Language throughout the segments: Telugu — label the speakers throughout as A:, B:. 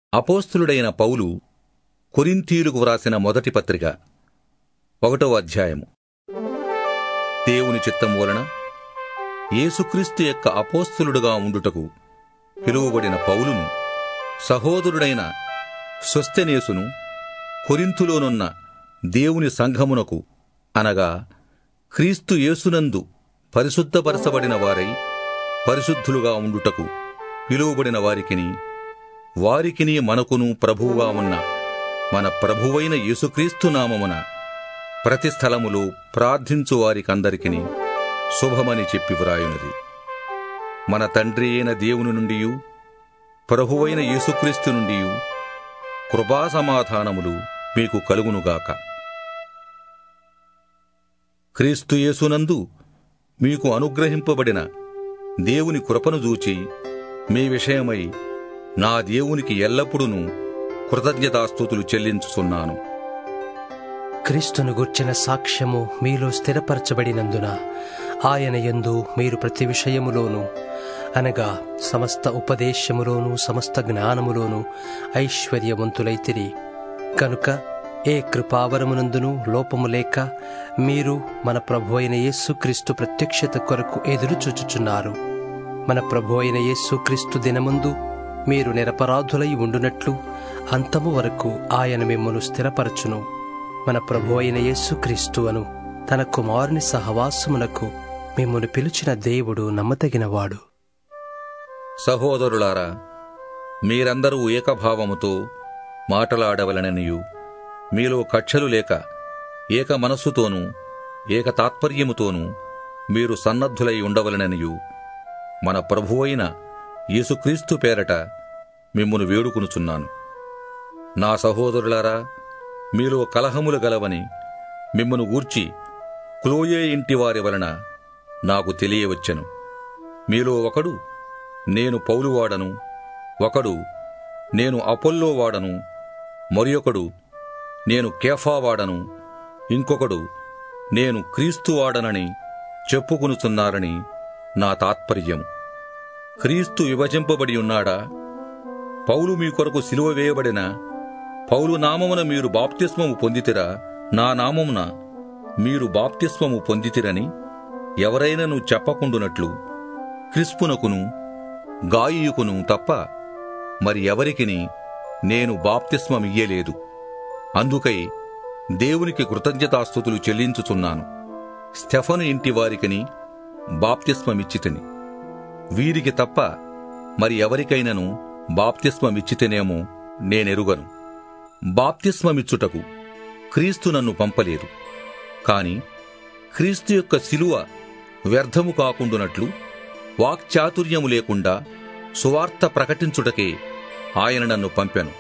A: అపోస్తులుడైన పౌలు కొరింథీయులకు వ్రాసిన మొదటి పత్రిక ఒకటో అధ్యాయము దేవుని చిత్తం వలన యేసుక్రీస్తు యొక్క అపోస్తులుడుగా ఉండుటకు పిలువబడిన పౌలును సహోదరుడైన స్వస్థెనేసును కొరింథులోనున్న దేవుని సంఘమునకు అనగా క్రీస్తు యేసునందు పరిశుద్ధపరచబడిన వారై పరిశుద్ధులుగా ఉండుటకు పిలువబడిన వారికిని వారికిని మనకును ప్రభువుగా ఉన్న మన ప్రభువైన యేసుక్రీస్తు నామమున ప్రతి స్థలములో ప్రార్థించు వారికందరికిని శుభమని చెప్పి వ్రాయునది మన తండ్రి అయిన దేవుని నుండి ప్రభువైన యేసుక్రీస్తు నుండి కృపా సమాధానములు మీకు కలుగునుగాక క్రీస్తు యేసునందు మీకు అనుగ్రహింపబడిన దేవుని కృపను చూచి మీ విషయమై నా దేవునికి ఎల్లప్పుడూ కృతజ్ఞతాస్తుతులు చెల్లించుచున్నాను
B: క్రీస్తును గుర్చిన సాక్ష్యము మీలో స్థిరపరచబడినందున ఆయన యందు మీరు ప్రతి విషయములోనూ అనగా సమస్త ఉపదేశములోను సమస్త జ్ఞానములోను ఐశ్వర్యవంతులైతిరి కనుక ఏ కృపావరమునందును లోపము లేక మీరు మన ప్రభు అయిన యేసుక్రీస్తు ప్రత్యక్షత కొరకు ఎదురుచూచుచున్నారు మన ప్రభు అయిన యేసుక్రీస్తు దినముందు మీరు నిరపరాధులై ఉండునట్లు అంతము వరకు ఆయన మిమ్మను స్థిరపరచును మన ప్రభు అయిన యేసుక్రీస్తు అను తన కుమారుని సహవాసమునకు మిమ్మల్ని పిలిచిన దేవుడు నమ్మదగినవాడు
A: సహోదరులారా మీరందరూ ఏకభావముతో మాటలాడవలననియు మీలో కక్షలు లేక ఏక మనస్సుతోనూ ఏక తాత్పర్యముతోనూ మీరు సన్నద్ధులై ఉండవలననియు మన ప్రభువైన యేసుక్రీస్తు పేరట మిమ్మును వేడుకొనుచున్నాను నా సహోదరులారా మీలో కలహములు గలవని మిమ్మను గూర్చి క్లోయే ఇంటి వారి వలన నాకు తెలియవచ్చెను మీలో ఒకడు నేను పౌలువాడను ఒకడు నేను అపోల్లో వాడను మరియొకడు నేను కేఫావాడను ఇంకొకడు నేను క్రీస్తు వాడనని చెప్పుకొనుచున్నారని నా తాత్పర్యం క్రీస్తు విభజింపబడి ఉన్నాడా పౌలు మీ కొరకు సిలువ వేయబడిన పౌలు నామమున మీరు బాప్తిస్మము పొందితిరా నా నామమున మీరు బాప్తిస్మము పొందితిరని ఎవరైనను చెప్పకుండునట్లు క్రిస్పునకును గాయియుకును తప్ప మరి ఎవరికిని నేను బాప్తిస్మమియ్యలేదు అందుకై దేవునికి కృతజ్ఞతాస్థుతులు చెల్లించుచున్నాను స్టెఫను ఇంటి వారికిని బాప్తిస్మమిచ్చితిని వీరికి తప్ప మరి ఎవరికైనను బాప్తిస్మమిచ్చితేనేమో నేనెరుగను బాప్తిస్మమిచ్చుటకు క్రీస్తు నన్ను పంపలేదు కాని క్రీస్తు యొక్క శిలువ వ్యర్థము కాకుండునట్లు వాక్చాతుర్యము లేకుండా సువార్త ప్రకటించుటకే ఆయన నన్ను పంపెను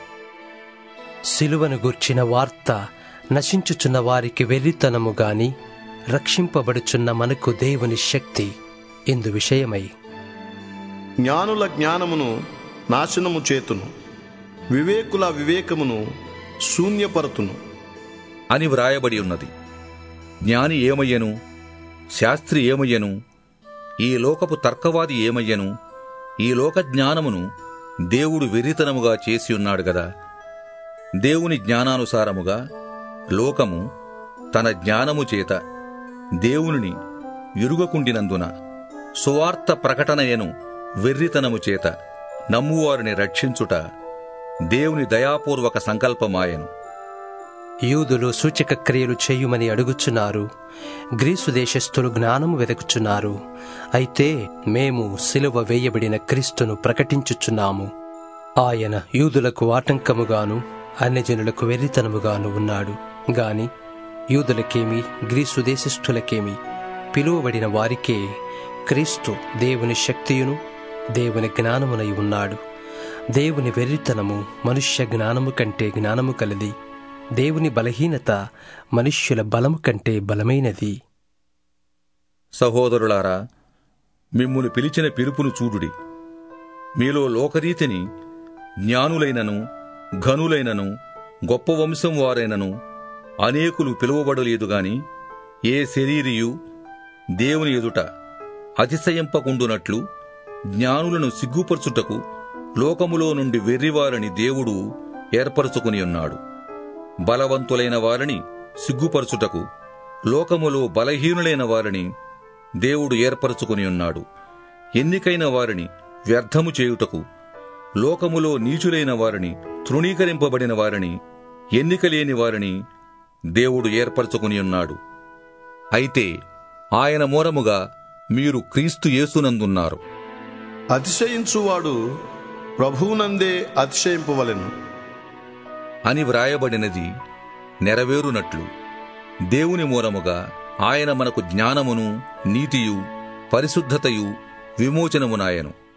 B: సిలువను గుర్చిన వార్త నశించుచున్న వారికి వెర్రితనము గాని రక్షింపబడుచున్న మనకు దేవుని శక్తి ఇందు విషయమై
C: జ్ఞానుల జ్ఞానమును నాశనము చేతును వివేకుల వివేకమును శూన్యపరతును
A: అని వ్రాయబడి ఉన్నది జ్ఞాని ఏమయ్యను శాస్త్రి ఏమయ్యను ఈ లోకపు తర్కవాది ఏమయ్యను ఈ లోక జ్ఞానమును దేవుడు వెర్రితనముగా చేసి ఉన్నాడు గదా దేవుని జ్ఞానానుసారముగా లోకము తన జ్ఞానము చేత దేవునిని ఇరుగకుండినందున సువార్త ప్రకటనయను వెర్రితనము చేత నమ్మువారిని రక్షించుట దేవుని దయాపూర్వక సంకల్పమాయను
B: యూదులు సూచక క్రియలు చేయుమని అడుగుచున్నారు గ్రీసు దేశస్థులు జ్ఞానము వెదకుచున్నారు అయితే మేము సిలువ వేయబడిన క్రీస్తును ప్రకటించుచున్నాము ఆయన యూదులకు ఆటంకముగాను అన్యజనులకు వెర్రితనముగాను ఉన్నాడు గాని యూదులకేమి గ్రీసు దేశస్థులకేమి పిలువబడిన వారికే క్రీస్తు దేవుని శక్తియును దేవుని జ్ఞానమునై ఉన్నాడు దేవుని వెర్రితనము మనుష్య జ్ఞానము కంటే జ్ఞానము కలది దేవుని బలహీనత మనుష్యుల బలము కంటే బలమైనది
A: సహోదరులారా మిమ్మును పిలిచిన పిలుపును చూడుడి మీలో లోకరీతిని జ్ఞానులైనను ఘనులైనను గొప్ప వంశం వారైనను అనేకులు పిలువబడలేదు గాని ఏ శరీరియు దేవుని ఎదుట అతిశయింపకుండునట్లు జ్ఞానులను సిగ్గుపరచుటకు లోకములో నుండి వెర్రివారిని దేవుడు ఏర్పరచుకుని ఉన్నాడు బలవంతులైన వారిని సిగ్గుపరచుటకు లోకములో బలహీనులైన వారిని దేవుడు ఏర్పరచుకుని ఉన్నాడు ఎన్నికైన వారిని వ్యర్థము చేయుటకు లోకములో నీచులైన వారిని తృణీకరింపబడిన వారిని ఎన్నికలేని వారిని దేవుడు ఏర్పరచుకుని ఉన్నాడు అయితే ఆయన మూలముగా మీరు క్రీస్తు యేసునందున్నారు
C: అతిశయించువాడు ప్రభువునందే అతిశయింపవలెను
A: అని వ్రాయబడినది నెరవేరునట్లు దేవుని మూలముగా ఆయన మనకు జ్ఞానమును నీతియు పరిశుద్ధతయు విమోచనమునాయను